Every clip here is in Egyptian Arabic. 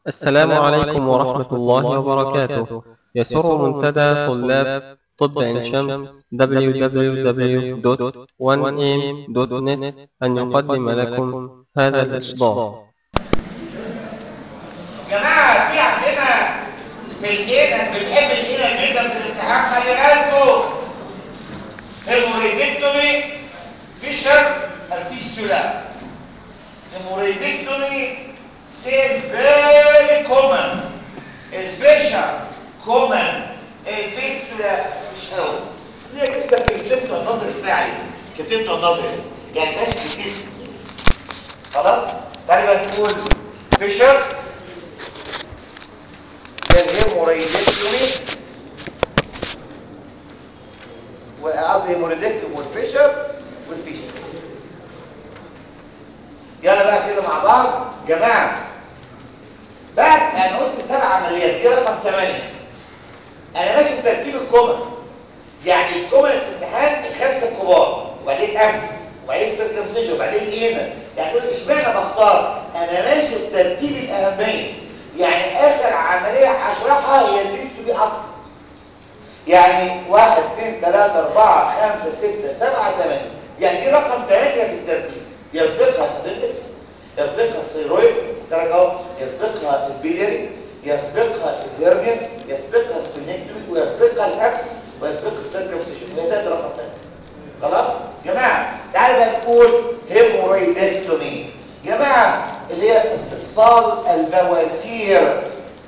السلام عليكم ورحمة الله وبركاته يسر منتدى طلاب طب عين شمس www.1am.net أن يقدم لكم هذا الإصدار جماعة في عندنا في الإينا بنحب الإينا جدا في الامتحان خلي بالكم هيموريدكتومي فيشر الفيستولا هيموريدكتومي سيل فيري كومن الفيشر كومن الفيستولا مش قوي ليه كده كتبته النظري فعلي كتبته النظري بس يعني فاش كتير خلاص تعالى بقى نقول فيشر الهيموريدكتومي وقصدي هيموريدكتومي والفيشر والفيستولا يلا بقى كده مع بعض جماعه بعد انا قلت سبع عمليات دي رقم 8 انا ماشي بترتيب الكومن يعني الكومن الامتحان الخمسه الكبار وبعدين ابسس وبعدين سيركمسيشن وبعدين ايه يعني تقول اشمعنى بختار انا ماشي بترتيب الاهميه يعني اخر عمليه هشرحها هي الليست دي اصلا يعني 1 2 3 4 5 6 7 8 يعني دي رقم 8 في الترتيب يسبقها الابندكس يسبقها الثيرويد درجه اهو يسبقها البيلياري يسبقها الهرنيا يسبقها السبلينكتومي ويسبقها الابسس ويسبقها السيركمسيشن وهي ده رقم 8 خلاص جماعه تعالوا بقى نقول هيمورويدكتومي جماعه اللي هي استئصال البواسير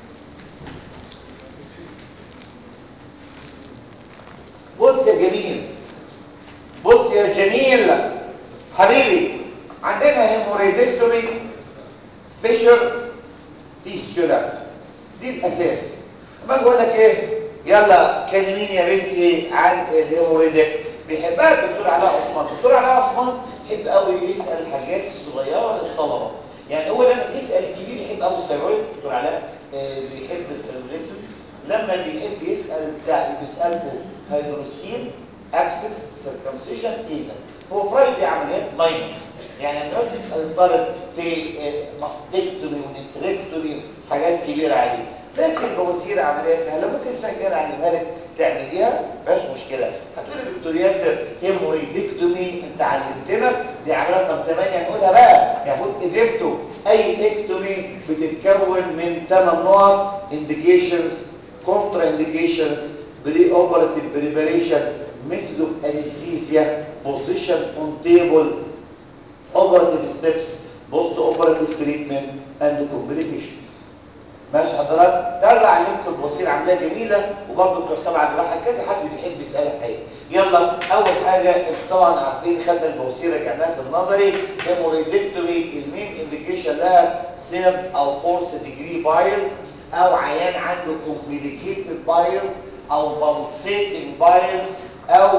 بص يا جميل بص يا جميل حبيبي عندنا هيموريدكتومي فيشر فيستولا دي الاساس اما اقول لك ايه يلا كلميني يا بنتي عن الهيموريدكتومي بيحبها الدكتور علاء عثمان الدكتور علاء عثمان يحب قوي يسال الحاجات الصغيره للطلبه يعني هو لما بيسال الكبير يحب قوي الثيرويد الدكتور علاء آه بيحب الثيرويد لما بيحب يسال بتاع بيساله هيدروسين ابسس سيركمسيشن ايه ده هو فرايد عمليات ماينس يعني دلوقتي يسال الطالب في ماستكتومي ونفركتومي حاجات كبيره عليه لكن البواسير عمليه سهله ممكن سجل اعلمها لك تعمليها ما فيهاش مشكله هتقول لي دكتور ياسر هيموريدكتومي انت علمتنا دي عمليه رقم 8 نقولها بقى ياخد ايديبتو اي اكتومي بتتكون من 8 نقط انديكيشنز كونترا انديكيشنز بري اوبراتيف بريباريشن ميثود اوف انستيزيا بوزيشن اون تيبل اوبراتيف ستيبس بوست اوبراتيف تريتمنت اند كومبليكيشنز ماشي حضرتك تعالوا اعلمكم البواسير عمليه جميله وبرضه بتوع سبعه جراحه كذا حد بيحب يسالك حاجه يلا اول حاجه انتوا طبعا عارفين خدنا البواسير رجعناها في النظري هيموريدكتومي المين انديكيشن لها سيرد او فورس ديجري بايلز او عيان عنده كومبليكيتد بايلز او بالسيتنج بايلز او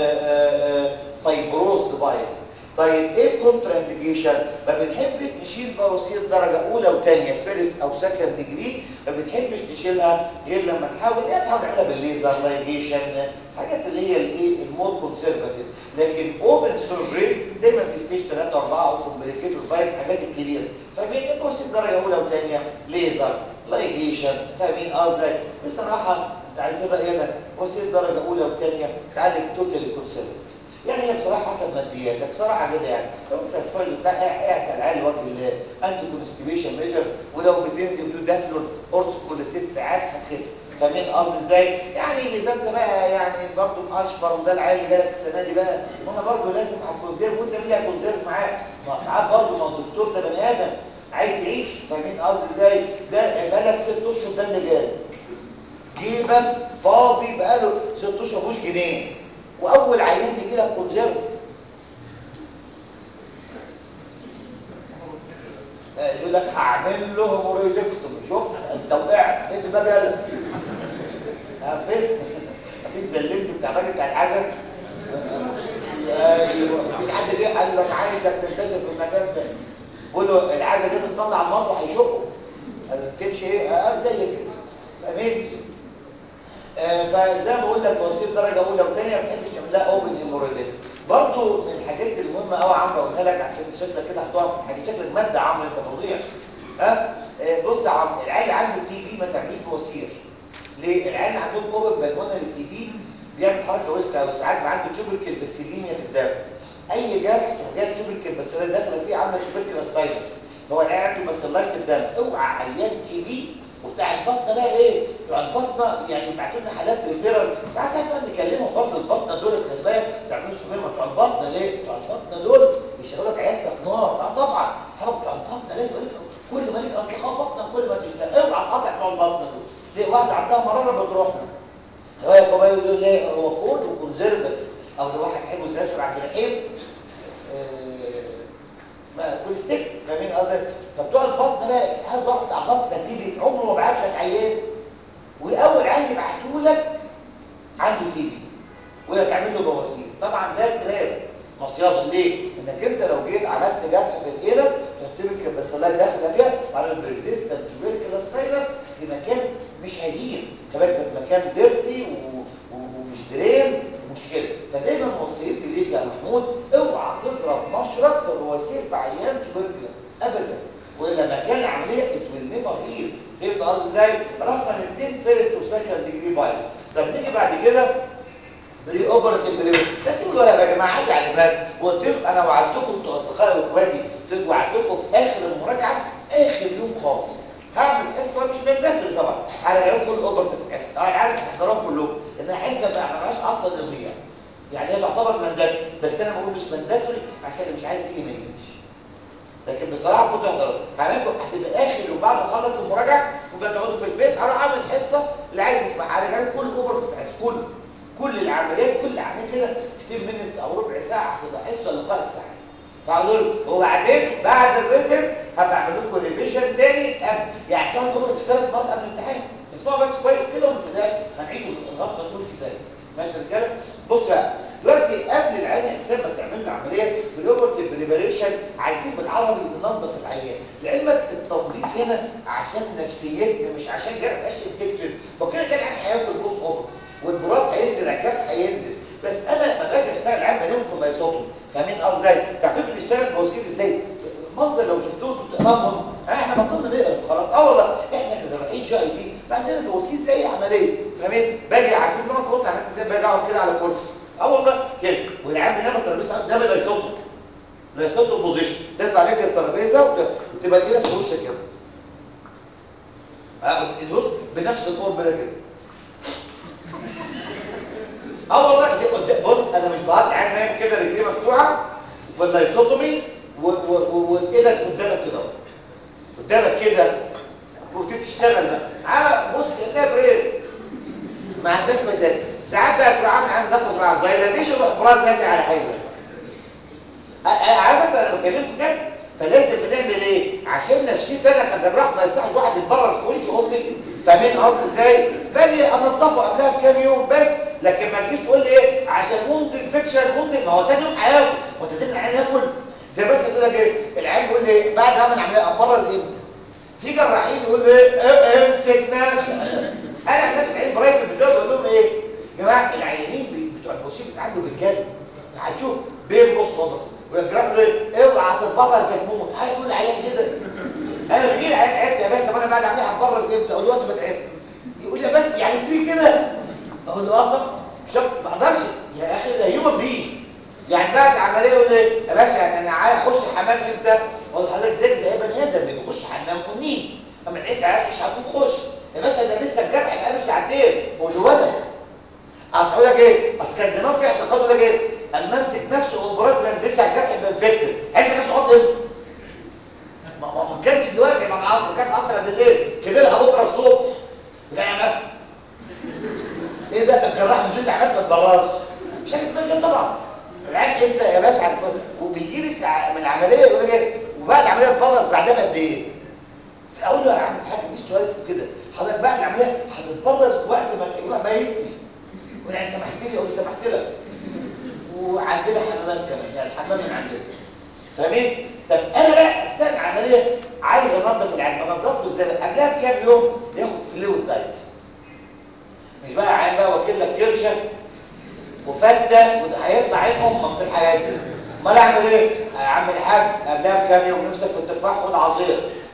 فايبروزد بايلز طيب ايه الكونترا انديكيشن ما بنحبش نشيل بواسير درجه اولى وثانيه فيرست او سكند ديجري ما بنحبش نشيلها غير لما نحاول يعني نحاول نعملها بالليزر لايجيشن حاجات اللي هي الايه المور كونسرفاتيف لكن اوبن سيرجري دايما في ستيج 3 4 او كومبليكيتد بايلز حاجات الكبيره فاهمين بواسير درجه اولى وثانيه ليزر لايجيشن فاهمين قصدي بصراحه انت عايزين راينا بواسير درجه اولى وثانيه تعالج توتالي كونسرفاتيف يعني هي بصراحه حسب مادياتك صراحه كده يعني لو انت ساتسفايد بتاع قاعد على العالي وجه الانتي كونستيبيشن ميجرز ولو بتنزل تقول دافلون قرص كل ست ساعات هتخف فاهمين قصدي ازاي؟ يعني اذا انت بقى يعني برضه مقشفر وده العيال اللي جالك السنه دي بقى وانا برضه لازم هتكونسيرف وانت مين اللي هتكونسيرف معاك؟ ما ساعات برضه ما الدكتور ده بني ادم عايز يعيش فاهمين قصدي ازاي؟ ده بقالك ست اشهر ده اللي جالك جيبك فاضي بقاله ست اشهر ما فيهوش جنيه واول عيان يجي لك كونسيرف يقول لك هعمل له هيموريدكتومي شفت انت وقعت ايه في الباب يلا عارفين عارفين زلمت بتاع الراجل بتاع العزل ايوه مفيش حد جه قال له انا عايزك تنتشر في المكان ده بقول له العزل ده تطلع المطوه هيشقه قال له تمشي ايه اه زي كده فاهمين آه فزي ما بقول لك توصيل درجه اولى وثانيه ما بتحبش تعمل لها اوبن هيموريدكتومي برضو من الحاجات المهمه قوي عمرو اقولها لك عشان شكلك كده هتقع في حاجه شكلك ماده عمرو انت فظيع ها آه بص يا عم العيال اللي عنده تي بي ما تعملوش بواسير ليه العيال اللي عندهم اوبن بالمونري تي بي بيعمل حركه وسخه وساعات بقى عنده توبركل بسيليميا في الدم اي جرح وجات توبركل بس داخله فيه عامله توبركل الساينس فهو العيال عنده بس اللايف في الدم اوعى عيان تي بي وبتاع البطنه بقى ايه؟ بتوع البطنه يعني يبعتوا لنا حالات ريفيرال ساعات احنا بنكلمهم برضه البطنه دول خلي بالك ما تعملوش فيهم بتوع البطنه ليه؟ بتوع البطنه دول بيشغلوا لك عيادتك نار اه طبعا اصحابك بتوع البطنه لازم يقول لك كل ما ليك اصدقاء بطنه كل ما تشتاق اوعى تقاطع بتوع البطنه دول ليه واحده عندها مراره بتروح له هو يا كوباي يقول ليه هو كول وكونزرفاتيف او لو واحد حلو زي اسر عبد الرحيم اسمها كوليستيك فاهمين قصدي فبتوع البطن بقى اسحاب ضغط بتاع البطن نتيجه عمره ما بعت لك عيان واول عيان يبعته لك عنده تي بي ولا تعمل له بواسير طبعا ده تراب مصيده ليه؟ انك انت لو جيت عملت جرح في الايلة تحتمل البسلات داخله فيها على البريزيستنت تبركل ساينس في مكان مش هين كمان في مكان ديرتي و... ومش درين مشكله فدايما وصيتي ليك يا محمود اوعى تضرب مشرط في البواسير في عيان تبركلس ابدا والا مكان العمليه ات ويل نيفر هيل فهمت قصدي ازاي؟ رقم اثنين فيرست وسكند ديجري بايظ طب نيجي بعد كده بري اوبرتيف بري تسيبوا الورق يا جماعه عادي على بالك وقلت لكم انا وعدتكم انتوا اصدقائي واخواتي وعدتكم في اخر المراجعه اخر يوم خالص هعمل حصه مش من بدري طبعا على عيونكم الاوبرتيف حصه انا عارف احترام كلكم ان حصه ما عملهاش اصلا الغياب يعني هي تعتبر منداتوري بس انا بقول مش منداتوري عشان اللي مش عايز يجي ما يجيش لكن بصراحه المفروض تحضروا هعملكم هتبقى اخر وبعد ما اخلص المراجعه وبقى تقعدوا في البيت هروح اعمل حصه اللي عايز يسمع على جانب كل اوبرتيف حصه كله كل العمليات كل عمليه كده 15 مينتس او ربع ساعه هتبقى حصه لقاء الساعه فاقول وبعدين بعد الريتم هبقى اعمل لكم ريفيجن تاني قبل يعني عشان تقولوا ثلاث مرات قبل الامتحان اسمعوا بس كويس كده وما تقلقش هنعيد الغلطه دول كفايه ماشي يا رجاله بص بقى دلوقتي قبل العين حساب ما تعمل له عمليه بالاوبرتيف بريباريشن عايزين بالعربي ننظف العيان لعلمك التنظيف هنا عشان نفسيتنا مش عشان جرح مبقاش انفكتد ما كده كان العين هياكل بص اوفر والبراز هينزل الجرح هينزل بس انا لما باجي اشتغل عام بنام في ميصوته فاهمين قصدي ازاي؟ تعرفين بنشتغل بواسير ازاي؟ منظر لو شفتوه بتقرفهم احنا بطلنا نقرف خلاص اه والله احنا كجراحين جي اي دي عندنا بواسير زي اي عمليه فاهمين؟ باجي عارفين نقعد نقط عملت ازاي باجي اقعد كده على كرسي اه والله كده والعيال بينام الترابيزه قدام اليصوته اليصوته بوزيشن ترفع رجل الترابيزه وتبقى ايدك في وشك كده بص بنفس القرب ده كده اه والله دي قدام بص انا مش بقعد قاعد نايم كده رجلي مفتوحه وفي اللايسوتومي وايدك قدامك كده قدامك كده وبتبتدي تشتغل بقى على بص كانها بريد ما عندهاش مشاكل ساعات بقى تروح عامل عندي ضغط مع الدايلاتيشن يروح براز نازل على حاجه على فكره انا بكلمكم كده فلازم بنعمل ايه عشان نفسيتي انا كجراح ما يصحش واحد يتبرز في وش امي فاهمين قصدي ازاي باجي انضفه قبلها بكام يوم بس لكن ما تجيش تقول لي ايه عشان وند انفكشن وند ما هو تاني يوم هياكل وانت تاني العيان ياكل زي بس يقول لك ايه العيان يقول لي بعد ما اعمل عمليه ابرز امتى في جراحين يقول لي ايه امسك نفسك انا عن نفسي عين برايفت بتوع بقول لهم ايه يا جماعه العيانين بتوع البوسيب بيتعاملوا بالجزم هتشوف بين بص وبص والجراح يقول ايه اوعى تتبرز تموت هيقول العيان كده انا بجي العيان عيان يا باشا طب انا بعد عمليه هتبرز امتى اقول له وقت ما تعبت يقول لي بس يعني في كده اقول له اه طب شوف ما اقدرش يا اخي ده هيومن بي يعني بعد العمليه يقول لي يا باشا يعني انا عايز اخش حمام امتى اقول لحضرتك زيك زي بني ادم اللي بيخش حمام كنين اما العيس عايز مش هتقوم خش يا باشا ده لسه الجرح بقاله ساعتين اقول له ولد اصل اقول لك ايه اصل كان زمان في اعتقاد يقول لك ايه اما امسك نفسه ومباراه ما ينزلش على الجرح يبقى انفكتد امسك نفسه حط ايه ما كانش دلوقتي يبقى العصر كانت عصر بالليل كبرها بكره الصبح بتاع يا ايه ده الجراح بدون تعبان ما تبررش مش حاجه اسمها كده طبعا العيال امتى يا باشا وبيجي لك من العمليه يقول لك ايه وبعد العمليه تبرز بعدها بقد ايه اقول له يا عم الحاج في سؤال اسمه كده حضرتك بعد العمليه هتتبرز وقت ما يروح ميزني وانا سمحت لي اقول له سمحت لك وعندنا حمامات كمان يعني الحمام من عندنا فاهمين طب انا بقى اثناء العمليه عايز انظف العين انضفه ازاي قبلها بكام يوم ياخد فلويد دايت مش بقى عين بقى واكل لك كرشه وفته وده هيطلع عين امك في الحياه دي امال اعمل ايه يا عم الحاج قبلها بكام يوم نفسك في التفاح خد عصير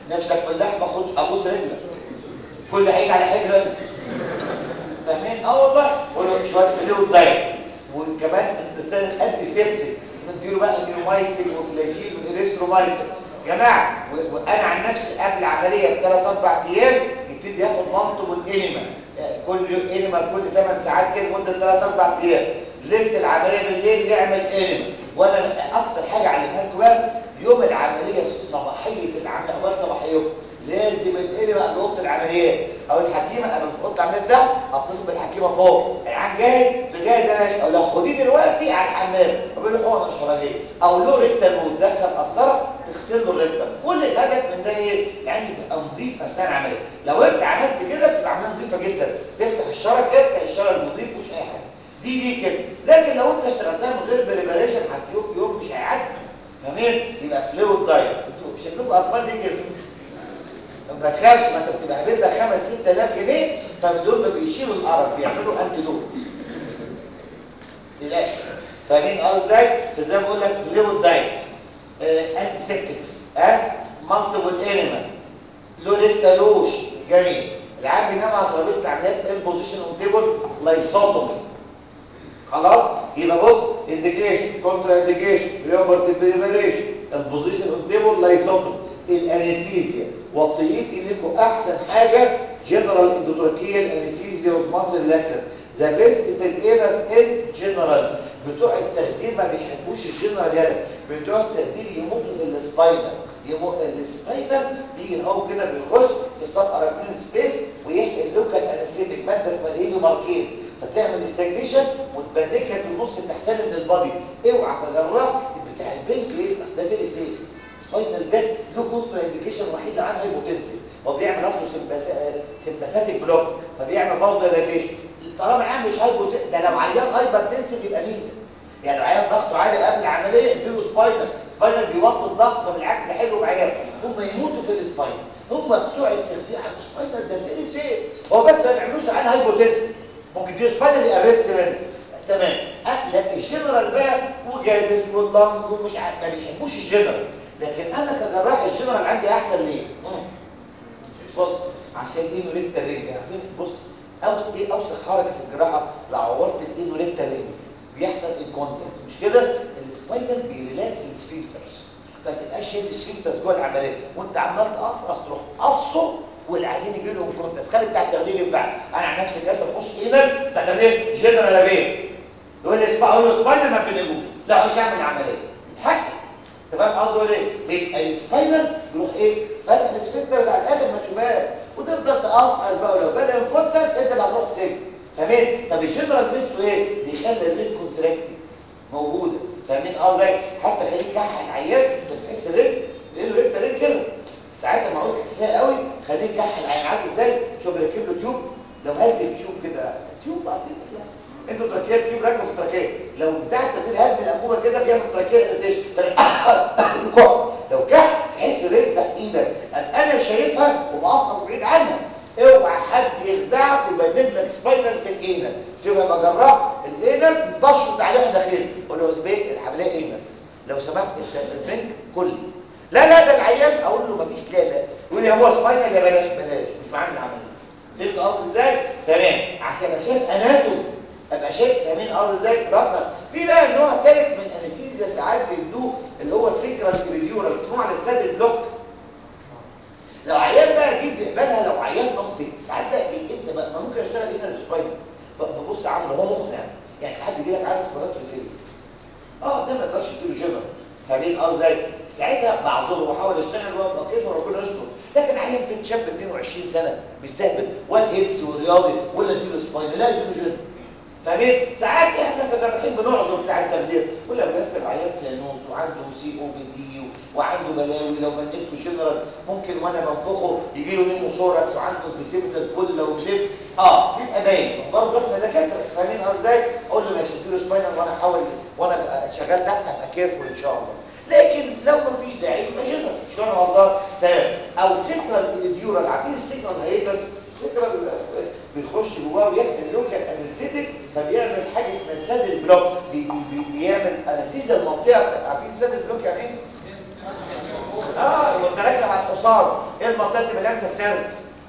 نفسك في اللحمه خد ابوس رجلك كل هيجي على حجرك فاهمين اه والله ولو شويه فلويد دايت وكمان انت تستخدم انتي سيبتيك نديله بقى نيومايسين وفلاجيل واريثرومايسين يا جماعه و- وانا عن نفسي قبل العمليه بثلاث اربع ايام يبتدي ياخد مامته والانيما كل انيما كل 8 ساعات كده مده 3 4 ايام ليله العمليه بالليل يعمل انيما وانا اكتر حاجه علمها لكم بقى يوم العمليه صباحيه العمليه اول صباحيكم لازم الانيما قبل اوضه العمليات او الحكيمه قبل في اوضه العمليات ده اتصل بالحكيمه فوق العيان جاهز بجاهز يا باشا اقول لها خديه دلوقتي على الحمام اقول له حقنه شرجيه او له ريكتال مود دخل قسطره تغسل له الريكتال كل الهدف من ده ايه يعني يبقى نظيف اثناء العمليه لو انت عملت كده تبقى عمليه نظيفه جدا تفتح الشرج كده تلاقي الشرج نظيف مش اي حاجه دي دي كده لكن لو انت اشتغلتها من غير بريباريشن هتشوف في يوم مش هيعدي فاهمين يبقى فلويد دايت انتوا شكلكم اطفال دي كده ما تخافش ما انت بتبقى هبل لك 5 6000 جنيه فدول ما بيشيلوا القرف بيعملوا انتي دوت للاخر فاهمين قصدي ازاي فزي ما بقول لك فلويد دايت انتي سيبتكس ها مالتيبل انيما لوريتالوش جميل العام بينام على ترابيزه العمليات البوزيشن اون تيبل لايسوتومي خلاص يبقى بص انديكيشن كونترا انديكيشن ريوبرت بريباريشن البوزيشن اون تيبل لايسوتومي الانستيزيا وصيتي لكم احسن حاجه جنرال اندوتراكيال انستيزيا وماسل لاكسن ذا بيست في الايرس از جنرال بتوع التخدير ما بيحبوش الجنرال يالا بتوع التخدير يموتوا في السباينال يموت السباينال بيجي هو كده بيخش في السب اراكنين سبيس ويحقن اللوكال انستيك ماده اسمها الهيفي ماركين فتعمل استجنيشن وتبنك لك النص التحتاني من البادي اوعى تجرب بتاع البنك ايه اصل ده فيري سيف سباينال ده له كونترا انديكيشن وحيد عنه هايبوتنسيف هو بيعمل اصله سمباساتيك بلوك فبيعمل برضه ديلاتيشن طالما عام مش هايبوتنسيف ده لو عيان هايبر تنسيف يبقى ميزه يعني لو عيان ضغطه عالي قبل العمليه اديله سباينال سباينال بيوطي الضغط فبالعكس ده حلو في عيان هم يموتوا في السباينال هم بتوع التخدير على السباينال ده فيري سيف هو بس ما بيعملوش عن هايبوتنسيف ممكن يديله سباينال يارست منه تمام أه لا الجنرال بقى وجازز واللنج ومش عارف ما بيحبوش الجنرال لكن انا كجراح الجنرال عندي احسن ليه مم. بص عشان ايه ريكتا رينج عارفين بص اوسط ايه اوسخ حركه في الجراحه لو عورت الايد ريكتا رينج بيحصل انكونتنس مش كده السباينال بيريلاكس السفنكترز فتبقاش شايف السفنكترز جوه العمليه وانت عمال تقصقص تروح قصه والعيان يجي له انكونتنس خلي بتاع التخدير ينفع انا عن نفسي كاسه اخش ايدك ده تخدير جنرال بيه يقول لي اسمع اقول له سباينال ما بنقلوش لا مش هعمل عمليه اتحكم انت فاهم قصده ليه؟ ليه؟ السباينال يروح ايه؟ فتح السفنكترز على الاخر ما تشوفهاش وتفضل تقصقص بقى ولو جالها انكونتنس انت اللي هتروح سجن فاهمين؟ طب الجنرال ميزته ايه؟ بيخلي الريد كونتراكتنج موجوده فاهمين اه زي حتى خليك كحل العيان بتحس الريد ليه الريد ده ليه كده؟ ساعات لما عاوز تحسها قوي خليك كحل العيان عارف ازاي؟ شوف ركب له تيوب لو هز التيوب كده تيوب عارفين انتوا تراكيه تيوب راكبه في التراكيه لو بتاع التخدير هز الانبوبه كده بيعمل تراكيه اريتيشن لو كح تحس رجل تحت ايدك انا شايفها ومقصقص بعيد عنها اوعى حد يخدعك ويبنب لك سباينال في الاينل في ما جراح الاينل بشرط عليها داخلي قول له زبيك العمليه اينل لو سمحت انت البنك كلي لا لا ده العيان اقول له مفيش لا لا يقول لي هو سباينال يا بلاش بلاش مش معانا العمليه فهمت قصدي ازاي تمام عشان ابقى شايف اناتومي ابقى شايف فاهمين قصدي ازاي رقم في بقى النوع الثالث من انستيزيا ساعات بيدوه اللي هو السكرال ابيديورال اسمه على السد بلوك لو عيان بقى جيب بالها لو عيان منطق ساعات بقى ايه انت بقى ما ممكن اشتغل هنا السباينال ببص عامل هو مقنع يعني ساعات بيجي لك عارف سباينال فيلم اه ده ما يقدرش يديله جنرال فاهمين قصدي ازاي ساعتها بعذره واحاول اشتغل وابقى كيف ربنا يستر لكن عيان فين شاب 22 سنه بيستهبل واد هيلث ورياضي ولا اديله سباينال لا اديله جنرال فاهمين ساعات احنا كجراحين بنعذر بتاع التخدير يقول لك بس العيان سينوس وعنده سي او بي دي وعنده بلاوي لو بنيته جنرال ممكن وانا بنفخه يجي له نيمو سوركس وعنده فيسيبتس كل لو شيب اه بيبقى باين برضه احنا دكاتره فاهمين ازاي اقول له ماشي اديله سباينال وانا احاول وانا شغال تحت ابقى كيرفول ان شاء الله لكن لو ما فيش داعي يبقى جنرال ان شاء الله تمام او سيكرال ايديورال عارفين السيكرال هيتس سيكرال بيخش جواه ويحقن لوكال انستيك فبيعمل حاجه اسمها سد البلوك بي بي بيعمل انستيزيا المنطقه عارفين سد البلوك يعني ايه اه وانت راكب على الحصان ايه المنطقه اللي لامسه السرد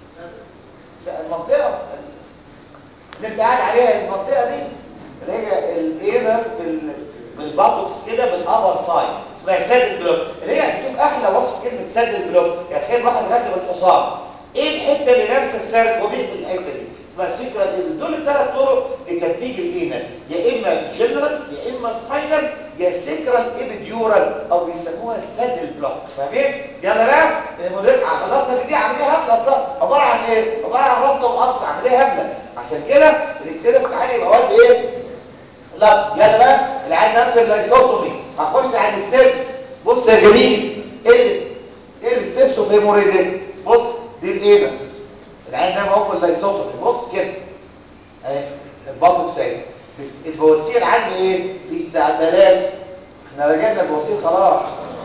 المنطقه اللي انت قاعد عليها المنطقه دي اللي هي الانس بال بالباتوكس كده بالابر سايد اسمها سادل بلوك اللي هي بتشوف احلى وصف كلمه سادل بلوك يعني تخيل واحد راكب الحصان ايه الحته اللي لامسه السرد وبيقفل الحته دي اسمها سيكرا دي دول الثلاث طرق لتنتيج الاينال يا اما جنرال يا اما سباينال يا سيكرال ايبيديورال او بيسموها سادل بلوك فاهمين يلا بقى المدرك خلصنا دي عمليه هبله اصلا عباره عن ايه عباره عن ربط وقص عمليه هبله عشان كده الاكسير بتاعنا يبقى واد ايه لا يلا بقى العيال نفس اللايسوتومي هخش على الستيبس بص يا جميل ايه ايه الستيبس اوف هيموريدي بص دي الاينس العين نايم اهو في اللايسوتومي بص كده اهي البطن اهي البواسير عندي ايه في السعدلات احنا رجعنا البواسير خلاص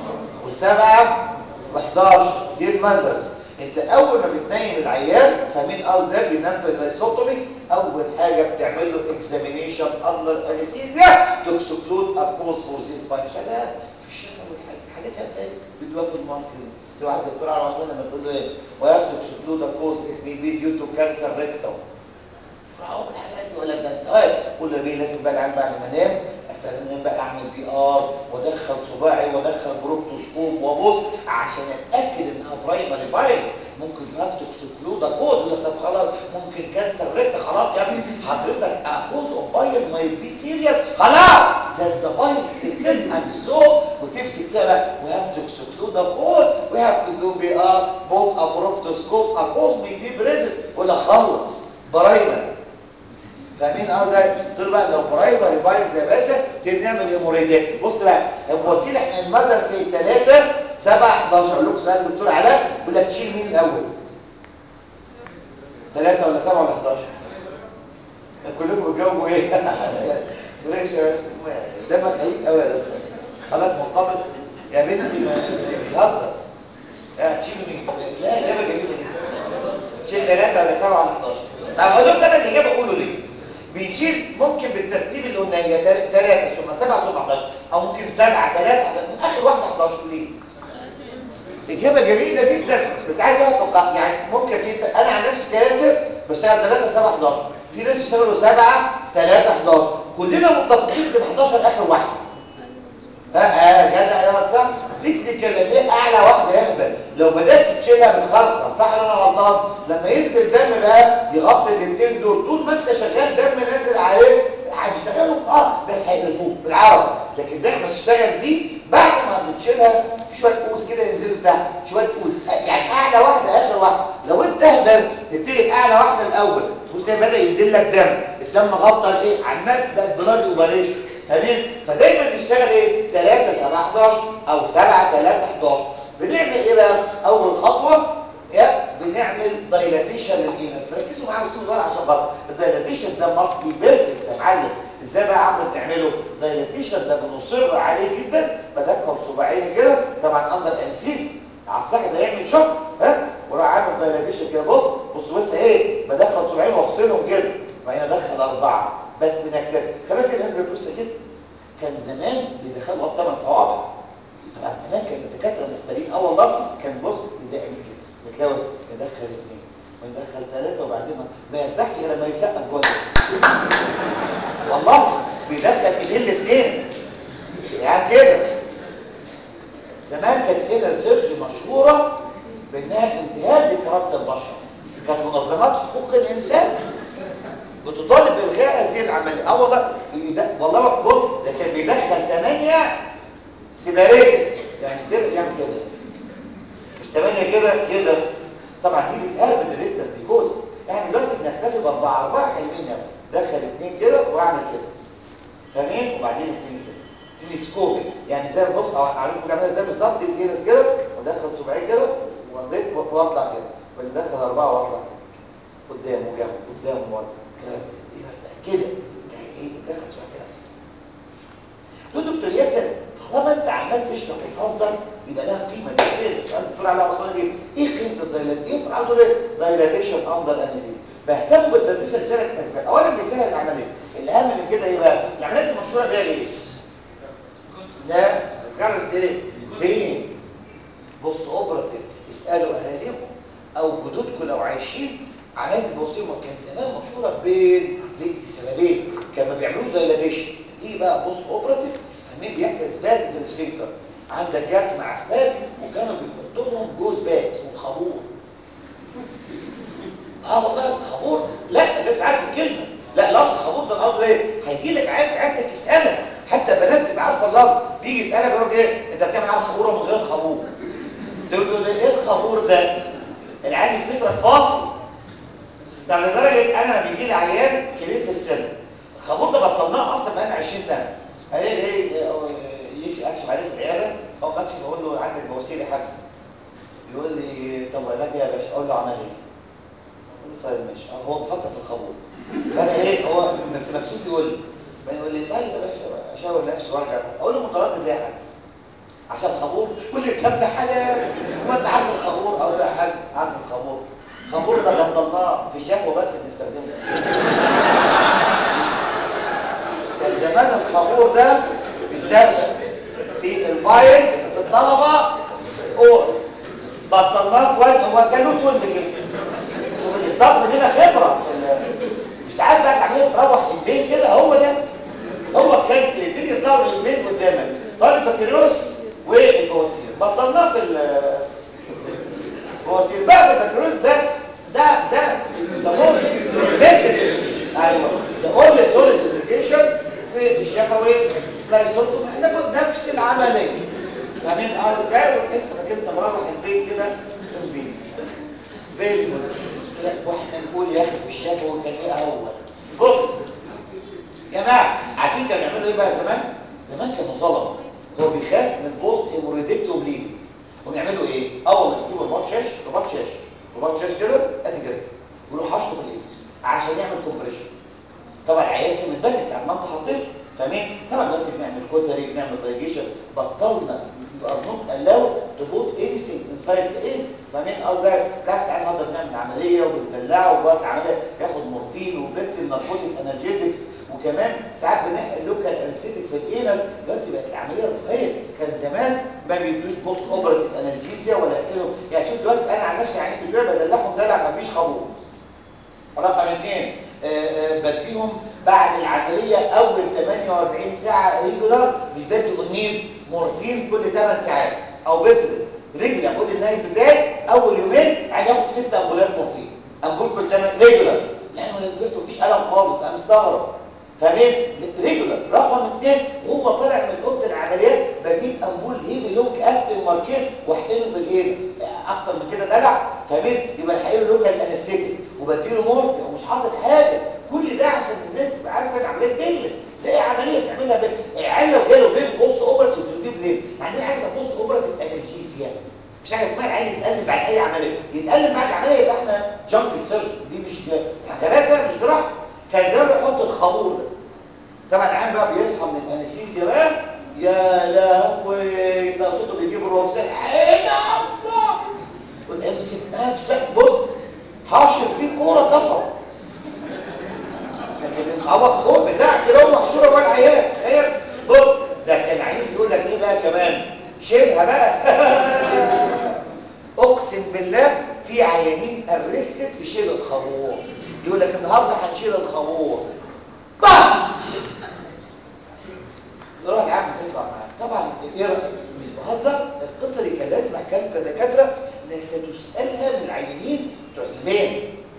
وسبعة و11 دي المندرز انت اول ما بتنيم العيان فمين قصدك بينام في اللايسوتومي اول حاجه بتعمل له اكزامينيشن اندر انستيزيا تكسكلود ابوز فور ذيس باي سلام في الشفا والحاجات هتلاقي بتبقى في الماركت في واحد دكتور على العصريه لما تقول له ايه وياف تكسكلود ابوز ات بي بي ديو تو كانسر ريكتوم فرعون الحاجات دي ولا ده انت طيب قول له بيه لازم بقى العين بعد ما انام استخدم بقى اعمل بي ار وادخل صباعي وادخل بروكتوسكوب وابص عشان اتاكد انها برايمري بايل ممكن يفتك سكلودا كوز ولا طب خلاص ممكن كانسر ريكت خلاص يا ابني حضرتك اكوز اوف بايل ماي بي سيريس خلاص ذات ذا بايل تتسد عند السوق وتمسك فيها بقى ويفتك سكلودا كوز وي هاف تو دو بي ار بوت ابروكتوسكوب اكوز مي بي بريزنت ولا خلص برايمري فاهمين اه ده قلت له بقى لو برايمري بايل يا باشا تنعمل هيموريدات بص بقى الوسيله احنا المذر سي 3 7 11 اقول لكم سؤال الدكتور علاء بيقول لك تشيل مين الاول 3 ولا 7 ولا 11 كلكم بتجاوبوا ايه فريش دمك خفيف قوي يا دكتور حضرتك مرتبط يا بنتي ما بيهزر تشيل مين لا اجابه جميله جدا تشيل 3 ولا 7 ولا 11 اقول لكم انا الاجابه اقوله ليه بيشيل ممكن بالترتيب اللي قلنا هي 3 ثم 7 ثم 11 او ممكن 7 3 من اخر واحده 11 ليه اجابه جميله جدا بس عايز بقى اتوقع يعني ممكن في انا عن نفسي كياسر بشتغل 3 7 11 في ناس يشتغلوا 7 3 11 كلنا متفقين ان 11 اخر واحده ها ها جدع يا واد صح تكنيكال ليه اعلى واحده يهبل لو بدات تشيلها بالخرطه صح ولا انا غلطان لما ينزل دم بقى يغطي الاثنين دول طول ما انت شغال دم نازل عليه هتشتغلوا اه بس هيقرفوك بالعربي لكن دايما تشتغل دي بعد ما بتشيلها في شويه كوز كده ينزلوا تحت شويه كوز يعني اعلى واحده اخر واحده لو انت اهبل تبتدي اعلى واحده الاول تبص تلاقي بدا ينزل لك دم الدم غطى الايه عمال بقت بلاد اوبريشن فاهمين فدايما نشتغل ايه 3 7 11 او 7 3 11 بنعمل ايه بقى اول خطوه يا بنعمل دايلاتيشن للانس ركزوا معايا وسيبوا دول عشان خاطر الدايلاتيشن ده ماست بي بيرفكت يا معلم ازاي بقى عمرو بنعمله دايلاتيشن ده بنصر عليه جدا بدخل صباعيني كده طبعا اندر انسيس على الساحه ده يعمل شوك ها وراح عامل دايلاتيشن كده بص بص بس ايه بدخل صباعين وافصلهم كده وبعدين ادخل اربعه بس بنكتفي كمان كده الناس بتبص كده كان زمان بيدخلوا وقت 8 صوابع طبعا زمان كان الدكاتره مفترين اه والله كان بص يعمل كده بتلاقي يدخل اثنين ويدخل ثلاثه وبعدين ما يرتاحش غير لما يسقف جوه والله بيدخل ايدين الاثنين يعني كده زمان كانت هنا ريسيرش مشهوره بانها انتهاز لكرامه البشر كانت منظمات حقوق الانسان بتطالب بالغاء هذه العمليه اه والله والله بص ده كان بيدخل ثمانيه سيباريتد يعني كده يعمل كده مش ثمانيه كده كده طبعا دي بتقرب الريتر بيكوز يعني دلوقتي بنكتفي باربعه اربعه حلوين قوي دخل اثنين كده واعمل كده فاهمين وبعدين اثنين كده تلسكوبي يعني زي بص اعمل لكم عاملها ازاي بالظبط الجينس كده ودخل صباعي كده وضيت واطلع كده وندخل اربعه واطلع كده قدام وجنب قدام وورا كده يعني ايه دخل شويه كده تقول دكتور ياسر طالما انت عمال تشرح وتهزر يبقى لها قيمه نفسيه سؤال الدكتور علاء وصلنا دي ايه قيمه الدايلات ايه في عنده ايه دايلاتيشن اندر انستيزيا بهتم بالدايلاتيشن لثلاث اسباب اولا بيسهل العمليه الاهم من كده ايه بقى العمليات المشهوره بيها ليس لا جرت ايه بين بوست اوبراتيف اسالوا اهاليكم او جدودكم لو عايشين علاج البوصيمه كان زمان مشهوره بين لسببين كانوا ما بيعملوش دايلاتيشن تيجي بقى بوست اوبراتيف فاهمين بيحصل اسباز في السفنكتر عندك جات مع اسباب وكانوا بيحطوا لهم جوز باك اسمه خابور اه والله خابور لا بس عارف الكلمه لا لفظ خابور ده الامر ايه هيجي لك عيال عيادتك يسالك حتى بنات تبقى عارفه اللفظ بيجي يسالك يقول ايه انت بتعمل على خابوره من غير خابور تقول له ايه الخابور ده العيال يفتكرك فاصل طب لدرجه انا بيجي لي عيان كبير في السن الخابور ده بطلناه اصلا بقالنا 20 سنه قال لي ايه يجي اكشف عليه في العياده او اكشف اقول له عندك بواسير يا حاج يقول لي طب علاج يا باشا اقول له عمل ايه اقول له طيب ماشي هو بفكر في الخابور فانا ايه هو بس مكسوف يقول لي يقول لي طيب يا باشا اشاور نفسي وارجع اقول له متردد ليه يا حاج عشان خابور يقول لي الكلام ده حلال هو انت عارف الخابور اقول له يا حاج عارف الخابور الخابور ده بطلناه في شكوى بس بنستخدمه كان زمان الخابور ده بيستخدم في الفايز في الطلبه اور بطلناه في وقت هو كان له تول كده والاستاف مننا خبره مش ساعات بقى العمليه تروح البيت كده هو ده هو كان الدنيا تطلع البيت قدامك طالب بكالوريوس والبواسير بطلناه في البواسير بقى البكالوريوس ده ده ده بيسموه ايوه ده اول سوليد اديوكيشن في الشفوي لايسوتوم احنا كنا نفس العمليه فاهمين اه ازاي وتحس انك انت مروح البيت كده البيت بيت واحنا نقول يا اخي في الشفوي كان ايه هو بص يا جماعه عارفين كانوا يعملوا ايه بقى زمان زمان كانوا ظلمه هو بيخاف من بوست هيموريدكت وبليد هم يعملوا ايه اول ما يجيبوا رباط شاش رباط شاش رباط شاش كده ادي كده ويروح حاطه في الايد عشان يعمل كومبريشن طبعا العيال كانت بتبلغ ساعه ما انت حطيت فاهمين طبعا دلوقتي بنعمل كوتري بنعمل ريجيشن بطلنا you are not allowed to put anything inside the aid فاهمين قصدي بالعكس تعالى النهارده بنعمل عمليه وبندلعه وبعد العمليه ياخد مورفين وبيث ناركوتيك انرجيزكس وكمان ساعات بنحقن لوكال انستيك في الانس دلوقتي بقت العمليه رفاهيه كان زمان ما بيدوش بوست اوبراتيف انرجيزيا ولا يحقنوا يعني شوف دلوقتي انا عن نفسي يعني بتوع بدلعهم دلع ما فيش خبور رقم اثنين بديهم بعد العملية أول 48 ساعة ريجولار مش بدي قنين مورفين كل 8 ساعات أو بسرد ريجولار أقول للنايم بتاعي أول يومين يعني ياخد 6 أمبولات مورفين أمبول كل 8 ريجولار يعني ما بس مفيش ألم خالص أنا مستغرب فاهمين ريجولار رقم اثنين وهو طالع من اوضه العمليات بجيب امبول هيفي لونج اكتف ماركين واحقنه في الايرس اكتر من كده دلع فاهمين يبقى الحقيقه لوكال انستيك وبديله مورفين ومش حاطط حاجه كل ده عشان الناس تبقى عارفه ان عمليه بيلس زي عمليه بتعملها العيال لو جاله بين بوست اوبرتيف تجيب ليه؟ عندنا عايزه بوست اوبرتيف انرجيسيا مش حاجه اسمها العين يتقلب بعد اي عمليه يتقلب بعد العمليه يبقى احنا جامب سيرجن دي مش حاجات بقى مش جراحه كان زمان بيحط الخمور ده طبعا العيان بقى بيصحى من الانستيزيا بقى يا لهوي ده صوته بيجيب الروكسان عين الله وامسك نفسك بص حاشر فيه كوره كفر لكن الهواء فوق بتاع كده هو محشوره جوه العيان تخيل بص ده كان العيان يقول لك ايه بقى كمان شيلها بقى اقسم بالله في عيانين ارستد في شيل الخمور يقول لك النهارده هنشيل الخمور بقى نروح يا عم تطلع معاه طبعا ايه مش بهزر القصه دي كان لازم احكي كدكاتره انك ستسالها من العيانين بتوع زمان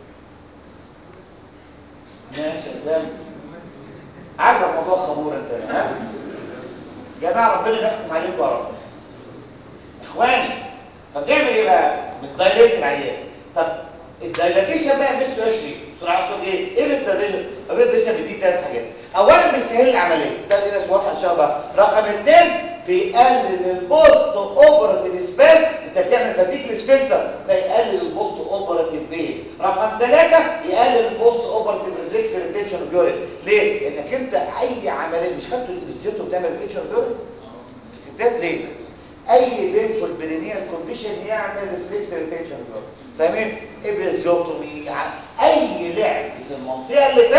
ماشي يا اسلام عاجبك موضوع خمور انت ها يا جماعه ربنا يحكم عليكم يا رب اخواني طب نعمل ايه بقى بتدايليت العيان طب الدايلاتيشن بقى مثله يشرف تروح اصلا ايه ايه الدايلاتيشن الدايلاتيشن بيديك ثلاث حاجات اولا بيسهل العمليه ده اللي ناس واضحه ان شاء الله رقم اثنين بيقلل البوست اوبراتيف سبيس انت بتعمل فاتيك سفنتر فيقلل البوست اوبراتيف بين رقم ثلاثة يقلل البوست اوبراتيف ريفلكس ريتنشن اوف يورين ليه انك انت اي عمليه مش خدته الانستيتيوت بتعمل ريتنشن اوف يورين في الستات ليه اي بينفول برينيال كونديشن يعمل ريفلكس ريتنشن اوف يورين فاهمين ابيزيوتومي اي لعب في المنطقه اللي تحت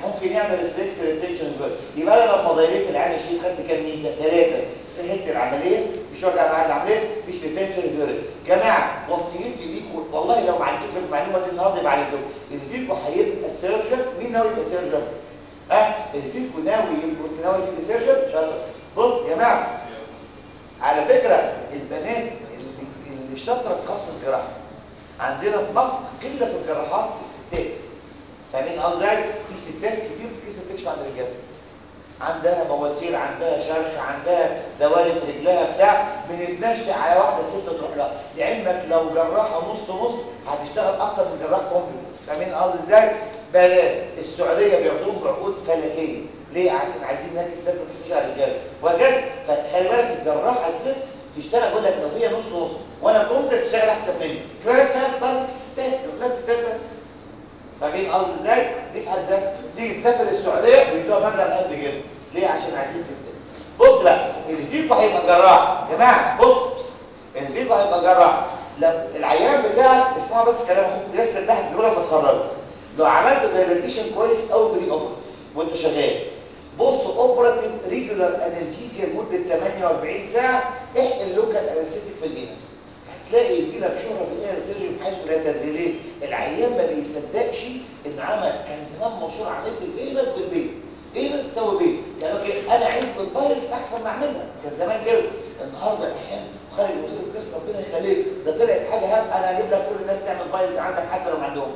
ممكن يعمل ريفلكس ريتنشن جول يبقى انا لما ضيريت العين شديد خدت كام ميزه ثلاثه سهلت العمليه مفيش وجع معايا العمليه مفيش ريتنشن جول جماعه وصيتي ليكم والله لو ما عندكم المعلومه دي النهارده يبقى عليكم اللي فيكم هيبقى سيرجن مين ناوي يبقى سيرجن ها اللي فيكم ناوي يبقى ناوي يبقى سيرجن شاطر بص يا جماعه على فكره البنات اللي, اللي شاطره تخصص جراحه عندنا في مصر قله في الجراحات الستات فاهمين قصدي في ستات كتير لسه بتكشف عن الرجاله عندها بواسير عندها شرخ عندها دوالي في رجلها بتاع بنتمشي على واحده ست تروح لها لعلمك لو جراحه نص نص هتشتغل اكتر من جراح كومبلكس فاهمين قصدي ازاي بنات السعوديه بياخدوهم بعقود فلكيه ليه عشان عايزين ناس الست ما تخشش على الرجاله وهكذا فخلي بالك الجراحه الست تشتغل بقول لك لو هي نص نص وانا كنت تشتغل احسن مني كفايه اشتغل طالب الستات لا ستات بس فاهمين قصدي ازاي دي في حد ذاتها تيجي تسافر السعوديه بيدوها مبلغ قد كده ليه عشان عايزين ستات بص بقى اللي فيكم هيبقى جراح يا جماعه بص بص اللي فيكم هيبقى جراح لو العيان بتاعك اسمعوا بس كلام اخوك لسه تحت بيقول لما تخرجوا لو عملت دايلاتيشن كويس او بري اوبرتيف وانت شغال بوست اوبراتيف ريجولار انالجيزيا لمده 48 ساعه احقن لوكال انستيك في الانس هتلاقي يجي لك شهره في الانس سيرجري بحيث لا تدري ليه العيان ما بيصدقش ان عمل كان زمان مشهور عمليه الانس بالبيت انس تسوي بيت كانوا كده انا عايز البايركس احسن ما اعملها كان زمان كده النهارده الاحيان خارج وزير القسم ربنا يخليك ده طلعت حاجه هام انا هجيب لك كل الناس تعمل بايركس عندك حتى لو ما عندهمش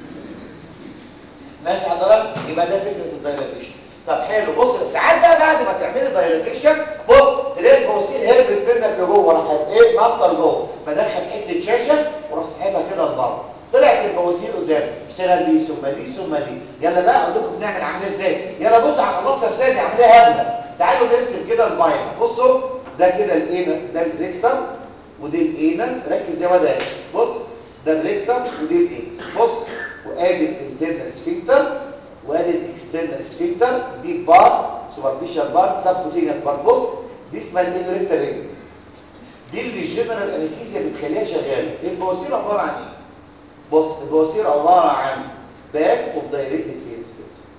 ماشي حضرتك يبقى ده فكره الدايلاتيشن طب حلو بص ساعات بقى بعد ما تعملي دايلاتيشن بص تلاقي البواسير هربت منك لجوه راحت ايه نطه لجوه بدخل حته شاشه وراح ساحبها كده لبره طلعت البواسير قدام اشتغل دي ثم دي ثم دي يلا بقى اقول لكم بنعمل عمليه ازاي يلا بصوا هخلصها في ثانيه عمليه هبله تعالوا نرسم كده المايك بصوا ده كده الانس ده الريكتر ودي الانس ركز يا واد بص ده الريكتر ودي الانس بص وادي الانترنال سفنكتر وادي الاكسترنال سفنكتر دي بار سوبرفيشال بار سبكوتينيوس بار بص دي اسمها الانريكتر رينج دي اللي الجنرال انستيزيا بتخليها شغاله البواسير عباره عن ايه بص البواسير عباره عن باك اوف دايركتد فيز